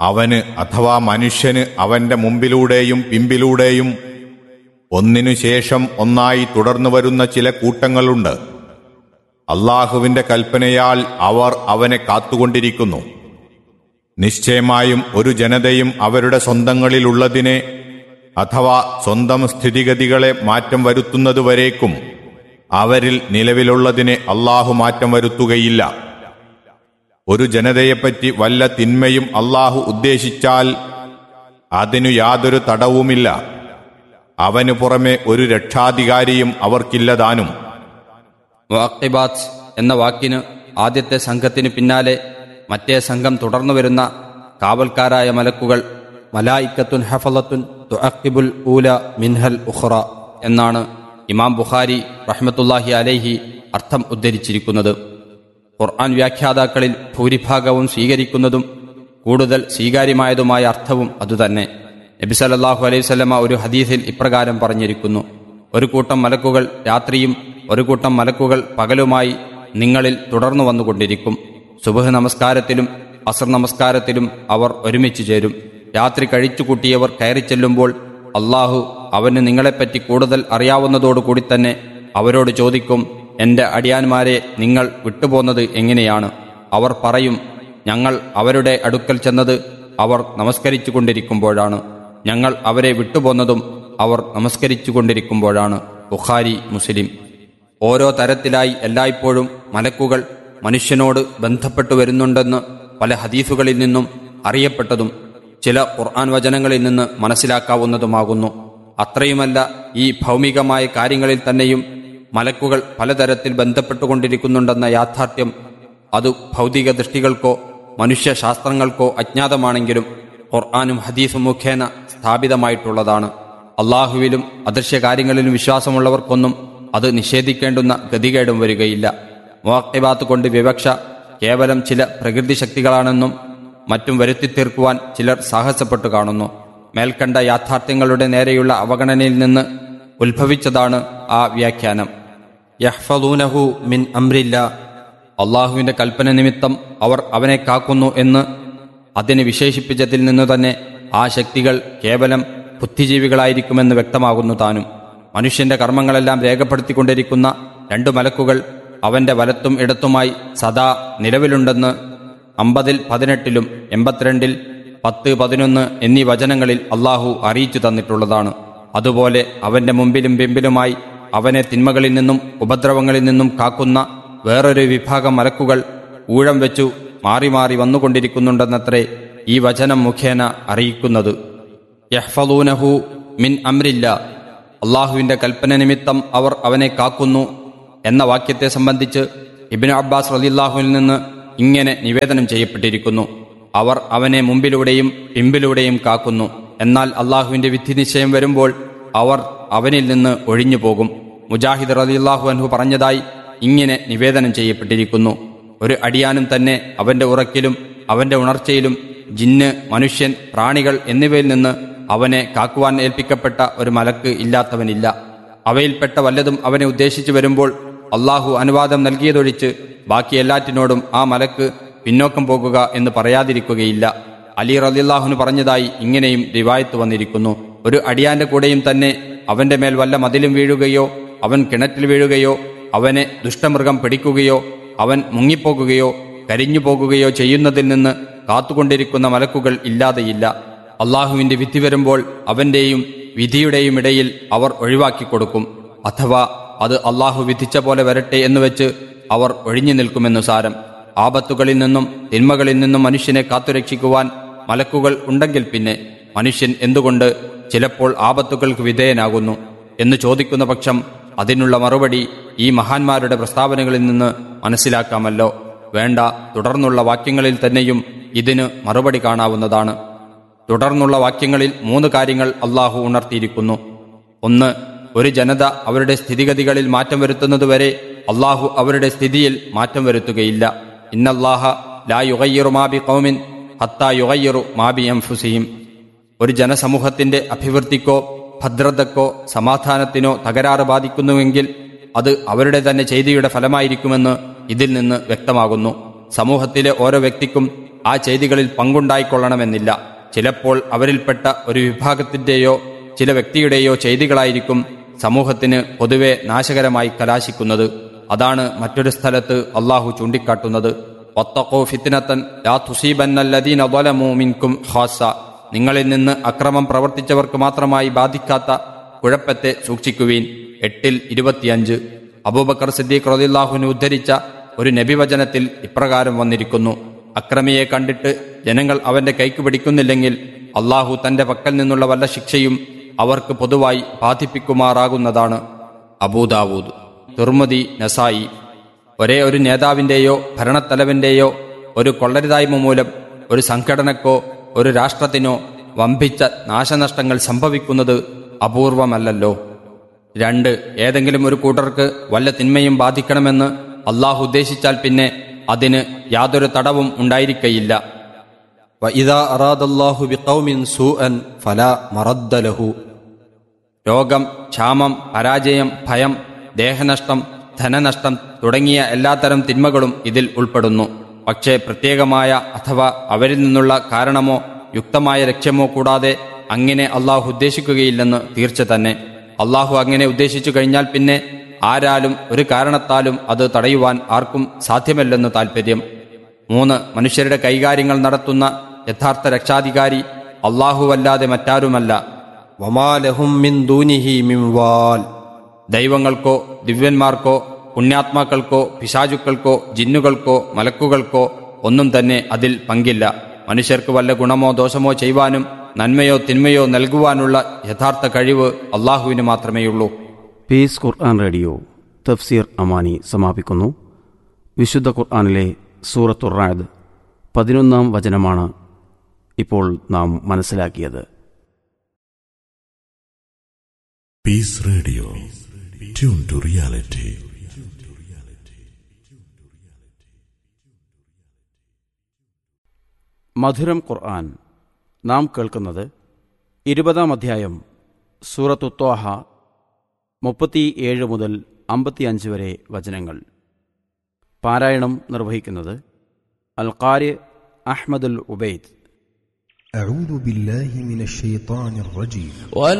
അവന് അഥവാ മനുഷ്യന് അവന്റെ മുമ്പിലൂടെയും പിമ്പിലൂടെയും ഒന്നിനു ശേഷം ഒന്നായി തുടർന്നു വരുന്ന ചില കൂട്ടങ്ങളുണ്ട് അള്ളാഹുവിന്റെ കൽപ്പനയാൽ അവർ അവനെ കാത്തുകൊണ്ടിരിക്കുന്നു നിശ്ചയമായും ഒരു ജനതയും അവരുടെ സ്വന്തങ്ങളിലുള്ളതിനെ അഥവാ സ്വന്തം സ്ഥിതിഗതികളെ മാറ്റം വരുത്തുന്നതുവരേക്കും അവരിൽ നിലവിലുള്ളതിനെ അള്ളാഹു മാറ്റം വരുത്തുകയില്ല ഒരു ജനതയെപ്പറ്റി വല്ല തിന്മയും അള്ളാഹു ഉദ്ദേശിച്ചാൽ അതിനു യാതൊരു തടവുമില്ല അവനു പുറമെ ഒരു രക്ഷാധികാരിയും അവർക്കില്ലതാനും വാക്കിബാത്ത് എന്ന വാക്കിന് ആദ്യത്തെ സംഘത്തിന് പിന്നാലെ മറ്റേ സംഘം തുടർന്നു വരുന്ന കാവൽക്കാരായ മലക്കുകൾ മലായിക്കത്തുൻ ഹഫലത്തുൻ തുഅക്കിബുൽ ഊല മിൻഹൽ ഉഖ്റ എന്നാണ് ഇമാം ബുഖാരി റഹ്മത്തുല്ലാഹി അലൈഹി അർത്ഥം ഉദ്ധരിച്ചിരിക്കുന്നത് ഖുർആൻ വ്യാഖ്യാതാക്കളിൽ ഭൂരിഭാഗവും സ്വീകരിക്കുന്നതും കൂടുതൽ സ്വീകാര്യമായതുമായ അർത്ഥവും അതുതന്നെ നബി സല്ലല്ലാഹു അലൈഹി വസല്ലമ ഒരു ഹദീസിൽ ഇപ്രകാരം പറഞ്ഞിരിക്കുന്നു ഒരു കൂട്ടം മലക്കുകൾ രാത്രിയും ഒരു കൂട്ടം മലക്കുകൾ പകലുമായി നിങ്ങളിൽ തുടർന്നു വന്നുകൊണ്ടിരിക്കും സുബഹ് നമസ്കാരത്തിലും അസർ നമസ്കാരത്തിലും അവർ ഒരുമിച്ച് ചേരും രാത്രി കഴിച്ചു കൂട്ടിയവർ കയറി ചെല്ലുമ്പോൾ അള്ളാഹു അവന് നിങ്ങളെപ്പറ്റി കൂടുതൽ അറിയാവുന്നതോടുകൂടി തന്നെ അവരോട് ചോദിക്കും എന്റെ അടിയാന്മാരെ നിങ്ങൾ വിട്ടുപോന്നത് എങ്ങനെയാണ് അവർ പറയും ഞങ്ങൾ അവരുടെ അടുക്കൽ ചെന്നത് അവർ നമസ്കരിച്ചു കൊണ്ടിരിക്കുമ്പോഴാണ് ഞങ്ങൾ അവരെ വിട്ടുപോന്നതും അവർ നമസ്കരിച്ചു കൊണ്ടിരിക്കുമ്പോഴാണ് ബുഖാരി മുസ്ലിം ഓരോ തരത്തിലായി എല്ലായ്പ്പോഴും മലക്കുകൾ മനുഷ്യനോട് ബന്ധപ്പെട്ടു വരുന്നുണ്ടെന്ന് പല ഹദീസുകളിൽ നിന്നും അറിയപ്പെട്ടതും ചില ഖുർആൻ വചനങ്ങളിൽ നിന്ന് മനസ്സിലാക്കാവുന്നതുമാകുന്നു അത്രയുമല്ല ഈ ഭൗമികമായ കാര്യങ്ങളിൽ തന്നെയും മലക്കുകൾ പലതരത്തിൽ ബന്ധപ്പെട്ടുകൊണ്ടിരിക്കുന്നുണ്ടെന്ന യാഥാർത്ഥ്യം അത് ഭൗതിക ദൃഷ്ടികൾക്കോ മനുഷ്യശാസ്ത്രങ്ങൾക്കോ അജ്ഞാതമാണെങ്കിലും ഖുർആാനും ഹദീസും മുഖേന സ്ഥാപിതമായിട്ടുള്ളതാണ് അള്ളാഹുവിലും അദൃശ്യ കാര്യങ്ങളിലും വിശ്വാസമുള്ളവർക്കൊന്നും അത് നിഷേധിക്കേണ്ടുന്ന ഗതികേടും വരികയില്ല മുവാക്കിബാത്ത് കൊണ്ട് വിവക്ഷ കേവലം ചില പ്രകൃതി ശക്തികളാണെന്നും മറ്റും വരുത്തി തീർക്കുവാൻ ചിലർ സാഹസപ്പെട്ടു കാണുന്നു മേൽക്കണ്ട യാഥാർത്ഥ്യങ്ങളുടെ നേരെയുള്ള അവഗണനയിൽ നിന്ന് ഉത്ഭവിച്ചതാണ് ആ വ്യാഖ്യാനം യഹ്ഫലൂനഹു മിൻ അമ്രില്ല അള്ളാഹുവിന്റെ കൽപ്പന നിമിത്തം അവർ അവനെ കാക്കുന്നു എന്ന് അതിനെ വിശേഷിപ്പിച്ചതിൽ നിന്നു തന്നെ ആ ശക്തികൾ കേവലം ബുദ്ധിജീവികളായിരിക്കുമെന്ന് വ്യക്തമാകുന്നു താനും മനുഷ്യന്റെ കർമ്മങ്ങളെല്ലാം രേഖപ്പെടുത്തിക്കൊണ്ടിരിക്കുന്ന രണ്ടു മലക്കുകൾ അവന്റെ വലത്തും ഇടത്തുമായി സദാ നിലവിലുണ്ടെന്ന് അമ്പതിൽ പതിനെട്ടിലും എൺപത്തിരണ്ടിൽ പത്ത് പതിനൊന്ന് എന്നീ വചനങ്ങളിൽ അള്ളാഹു അറിയിച്ചു തന്നിട്ടുള്ളതാണ് അതുപോലെ അവന്റെ മുമ്പിലും പിമ്പിലുമായി അവനെ തിന്മകളിൽ നിന്നും ഉപദ്രവങ്ങളിൽ നിന്നും കാക്കുന്ന വേറൊരു വിഭാഗം മലക്കുകൾ ഊഴം വെച്ചു മാറി മാറി വന്നുകൊണ്ടിരിക്കുന്നുണ്ടെന്നത്രേ ഈ വചനം മുഖേന അറിയിക്കുന്നത് യഹ്ഫലൂനഹു മിൻ അമ്രില്ല അള്ളാഹുവിന്റെ കൽപ്പന നിമിത്തം അവർ അവനെ കാക്കുന്നു എന്ന വാക്യത്തെ സംബന്ധിച്ച് ഇബിന് അബ്ബാസ് റലില്ലാഹുവിൽ നിന്ന് ഇങ്ങനെ നിവേദനം ചെയ്യപ്പെട്ടിരിക്കുന്നു അവർ അവനെ മുമ്പിലൂടെയും പിമ്പിലൂടെയും കാക്കുന്നു എന്നാൽ അള്ളാഹുവിന്റെ വിധി നിശ്ചയം വരുമ്പോൾ അവർ അവനിൽ നിന്ന് ഒഴിഞ്ഞു പോകും മുജാഹിദ് റലില്ലാഹു അൻഹു പറഞ്ഞതായി ഇങ്ങനെ നിവേദനം ചെയ്യപ്പെട്ടിരിക്കുന്നു ഒരു അടിയാനും തന്നെ അവന്റെ ഉറക്കിലും അവന്റെ ഉണർച്ചയിലും ജിന്ന് മനുഷ്യൻ പ്രാണികൾ എന്നിവയിൽ നിന്ന് അവനെ കാക്കുവാൻ ഏൽപ്പിക്കപ്പെട്ട ഒരു മലക്ക് ഇല്ലാത്തവനില്ല അവയിൽപ്പെട്ട വല്ലതും അവനെ ഉദ്ദേശിച്ചു വരുമ്പോൾ അള്ളാഹു അനുവാദം നൽകിയതൊഴിച്ച് ബാക്കി എല്ലാറ്റിനോടും ആ മലക്ക് പിന്നോക്കം പോകുക എന്ന് പറയാതിരിക്കുകയില്ല അലി റലിള്ളാഹുന് പറഞ്ഞതായി ഇങ്ങനെയും റിവായത്ത് വന്നിരിക്കുന്നു ഒരു അടിയാന്റെ കൂടെയും തന്നെ അവന്റെ മേൽ വല്ല മതിലും വീഴുകയോ അവൻ കിണറ്റിൽ വീഴുകയോ അവനെ ദുഷ്ടമൃഗം പിടിക്കുകയോ അവൻ മുങ്ങിപ്പോകുകയോ കരിഞ്ഞു പോകുകയോ ചെയ്യുന്നതിൽ നിന്ന് കാത്തുകൊണ്ടിരിക്കുന്ന മലക്കുകൾ ഇല്ലാതെയില്ല അള്ളാഹുവിന്റെ വിധി വരുമ്പോൾ അവന്റെയും വിധിയുടെയും ഇടയിൽ അവർ ഒഴിവാക്കി കൊടുക്കും അഥവാ അത് അള്ളാഹു വിധിച്ച പോലെ വരട്ടെ എന്ന് വെച്ച് അവർ ഒഴിഞ്ഞു നിൽക്കുമെന്നു സാരം ആപത്തുകളിൽ നിന്നും തിന്മകളിൽ നിന്നും മനുഷ്യനെ കാത്തുരക്ഷിക്കുവാൻ മലക്കുകൾ ഉണ്ടെങ്കിൽ പിന്നെ മനുഷ്യൻ എന്തുകൊണ്ട് ചിലപ്പോൾ ആപത്തുകൾക്ക് വിധേയനാകുന്നു എന്ന് ചോദിക്കുന്ന പക്ഷം അതിനുള്ള മറുപടി ഈ മഹാന്മാരുടെ പ്രസ്താവനകളിൽ നിന്ന് മനസ്സിലാക്കാമല്ലോ വേണ്ട തുടർന്നുള്ള വാക്യങ്ങളിൽ തന്നെയും ഇതിന് മറുപടി കാണാവുന്നതാണ് തുടർന്നുള്ള വാക്യങ്ങളിൽ മൂന്ന് കാര്യങ്ങൾ അള്ളാഹു ഉണർത്തിയിരിക്കുന്നു ഒന്ന് ഒരു ജനത അവരുടെ സ്ഥിതിഗതികളിൽ മാറ്റം വരുത്തുന്നതുവരെ അള്ളാഹു അവരുടെ സ്ഥിതിയിൽ മാറ്റം വരുത്തുകയില്ല ഇന്നല്ലാഹ ലാ യുഗയ്യറു മാബി കൗമിൻ ഹത്താ യുഗയ്യറു മാബി എംഫുസിയും ഒരു ജനസമൂഹത്തിന്റെ അഭിവൃദ്ധിക്കോ ഭദ്രതക്കോ സമാധാനത്തിനോ തകരാറ് ബാധിക്കുന്നുവെങ്കിൽ അത് അവരുടെ തന്നെ ചെയ്തിയുടെ ഫലമായിരിക്കുമെന്ന് ഇതിൽ നിന്ന് വ്യക്തമാകുന്നു സമൂഹത്തിലെ ഓരോ വ്യക്തിക്കും ആ ചെയ്തികളിൽ പങ്കുണ്ടായിക്കൊള്ളണമെന്നില്ല ചിലപ്പോൾ അവരിൽപ്പെട്ട ഒരു വിഭാഗത്തിന്റെയോ ചില വ്യക്തിയുടെയോ ചെയ്തികളായിരിക്കും സമൂഹത്തിന് പൊതുവെ നാശകരമായി കലാശിക്കുന്നത് അതാണ് മറ്റൊരു സ്ഥലത്ത് അള്ളാഹു ചൂണ്ടിക്കാട്ടുന്നത് ഒത്തക്കോ ഫിത്തിനത്തൻ ലാ തുസീബന്നല്ലദീന ളലമൂ മിൻകും ഖാസ നിങ്ങളിൽ നിന്ന് അക്രമം പ്രവർത്തിച്ചവർക്ക് മാത്രമായി ബാധിക്കാത്ത കുഴപ്പത്തെ സൂക്ഷിക്കുവീൻ എട്ടിൽ ഇരുപത്തിയഞ്ച് അബൂബക്കർ സിദ്ദീഖ് റളിയല്ലാഹുവിനെ ഉദ്ധരിച്ച ഒരു നബിവചനത്തിൽ ഇപ്രകാരം വന്നിരിക്കുന്നു അക്രമിയെ കണ്ടിട്ട് ജനങ്ങൾ അവന്റെ കൈക്ക് പിടിക്കുന്നില്ലെങ്കിൽ അള്ളാഹു തന്റെ പക്കൽ നിന്നുള്ള വല്ല ശിക്ഷയും അവർക്ക് പൊതുവായി ബാധിപ്പിക്കുമാറാകുന്നതാണ് അബൂദാവൂദ് തുർമതി നസായി ഒരേ ഒരു നേതാവിന്റെയോ ഭരണത്തലവന്റെയോ ഒരു കൊള്ളരുതായ്മ മൂലം ഒരു സംഘടനക്കോ ഒരു രാഷ്ട്രത്തിനോ വമ്പിച്ച നാശനഷ്ടങ്ങൾ സംഭവിക്കുന്നത് അപൂർവമല്ലല്ലോ രണ്ട് ഏതെങ്കിലും ഒരു കൂട്ടർക്ക് വല്ല തിന്മയും ബാധിക്കണമെന്ന് അള്ളാഹു ഉദ്ദേശിച്ചാൽ പിന്നെ അതിന് യാതൊരു തടവും ഉണ്ടായിരിക്കയില്ല وإذا أراد الله بقوم سوءا فلا مرد له രോഗം ക്ഷാമം പരാജയം ഭയം ദേഹനഷ്ടം ധനനഷ്ടം തുടങ്ങിയ എല്ലാത്തരം തിന്മകളും ഇതിൽ ഉൾപ്പെടുന്നു പക്ഷേ പ്രത്യേകമായ അഥവാ അവരിൽ നിന്നുള്ള കാരണമോ യുക്തമായ ലക്ഷ്യമോ കൂടാതെ അങ്ങനെ അള്ളാഹു ഉദ്ദേശിക്കുകയില്ലെന്ന് തീർച്ച തന്നെ അള്ളാഹു അങ്ങനെ ഉദ്ദേശിച്ചു കഴിഞ്ഞാൽ പിന്നെ ആരാലും ഒരു കാരണത്താലും അത് തടയുവാൻ ആർക്കും സാധ്യമല്ലെന്ന് താൽപ്പര്യം മൂന്ന് മനുഷ്യരുടെ കൈകാര്യങ്ങൾ നടത്തുന്ന യഥാർത്ഥ രക്ഷാധികാരി അള്ളാഹുവല്ലാതെ മറ്റാരുമല്ല وما لهم من دونه من وال ദൈവങ്ങൾക്കോ ദിവ്യന്മാർക്കോ പുണ്യാത്മാക്കൾക്കോ പിശാചുക്കൾക്കോ ജിന്നുകൾക്കോ മലക്കുകൾക്കോ ഒന്നും തന്നെ അതിൽ പങ്കില്ല മനുഷ്യർക്ക് വല്ല ഗുണമോ ദോഷമോ ചെയ്യുവാനും നന്മയോ തിന്മയോ നൽകുവാനുള്ള യഥാർത്ഥ കഴിവ് അള്ളാഹുവിന് മാത്രമേയുള്ളൂ പീസ് ഖുർആൻ റേഡിയോ തഫ്സീർ അമാനി സമാപിക്കുന്നു വിശുദ്ധ ഖുർആനിലെ സൂറത്തുറായത് പതിനൊന്നാം വചനമാണ് ഇപ്പോൾ നാം മനസ്സിലാക്കിയത് Peace Radio. Tune to reality. മധുരം ഖുർആൻ നാം കേൾക്കുന്നത് ഇരുപതാം അധ്യായം സൂറത്തു ത്വാഹ മുപ്പത്തിയേഴ് മുതൽ അമ്പത്തിയഞ്ച് വരെ വചനങ്ങൾ പാരായണം നിർവഹിക്കുന്നത് അൽക്കാരി അഹ്മദുൽ ഉബൈദ് أعوذ بالله من الشيطان الرجيم